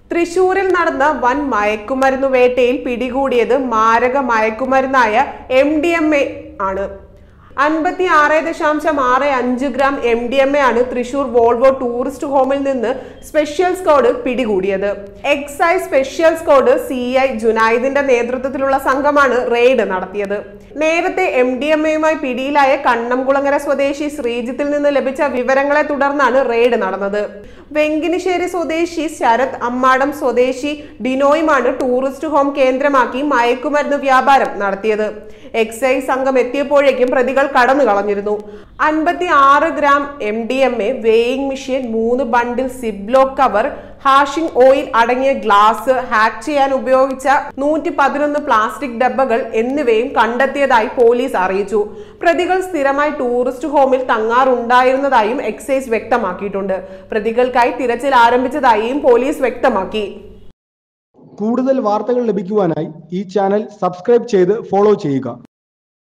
തൃശൂരിൽ നടന്ന വൻ മയക്കുമരുന്ന് വേട്ടയിൽ പിടികൂടിയത് മാരക മയക്കുമരുന്നായ എം ഡി എം എ ആണ് അൻപത്തി ആറ് ദശാംശം ആറ് അഞ്ച് gram M D M A ആണ് തൃശൂർ വോൾവോ ടൂറിസ്റ്റ് ഹോമിൽ നിന്ന് സ്പെഷ്യൽ സ്ക്വാഡ് പിടികൂടിയത് excise special squad C I ജുനൈദിന്റെ നേതൃത്വത്തിലുള്ള സംഘമാണ് റെയ്ഡ് നടത്തിയത് നേരത്തെ എം ഡി എം എയുമായി പിടിയിലായ കണ്ണംകുളങ്ങര സ്വദേശി ശ്രീജിത്തിൽ നിന്ന് ലഭിച്ച വിവരങ്ങളെ തുടർന്നാണ് റെയ്ഡ് നടന്നത് വെങ്കിനിശ്ശേരി സ്വദേശി ശരത് അമ്മാടം സ്വദേശി ഡിനോയുമാണ് ടൂറിസ്റ്റ് ഹോം കേന്ദ്രമാക്കി മയക്കുമരുന്ന് വ്യാപാരം നടത്തിയത് എക്സൈസ് സംഘം എത്തിയപ്പോഴേക്കും പ്രതികൾ കടന്നു കളഞ്ഞിരുന്നു അൻപത്തി ആറ് gram M D M A weighing machine മൂന്ന് ബണ്ടിൽ സിബ്ലോ കവർ ഹാഷിംഗ് ഓയിൽ അടങ്ങിയ ഗ്ലാസ് ഹാക്ക് ചെയ്യാൻ ഉപയോഗിച്ച നൂറ്റി പതിനൊന്ന് പ്ലാസ്റ്റിക് ഡബ്ബകൾ എന്നിവയും കണ്ടെത്തിയതായി പോലീസ് അറിയിച്ചു പ്രതികൾ സ്ഥിരമായി ടൂറിസ്റ്റ് ഹോമിൽ തങ്ങാറുണ്ടായിരുന്നതായും എക്സൈസ് വ്യക്തമാക്കിയിട്ടുണ്ട് പ്രതികൾക്കായി തിരച്ചിൽ ആരംഭിച്ചതായും പോലീസ് വ്യക്തമാക്കി കൂടുതൽ വാർത്തകൾ ലഭിക്കുവാനായി ഈ ചാനൽ സബ്സ്ക്രൈബ് ചെയ്ത് ഫോളോ ചെയ്യുക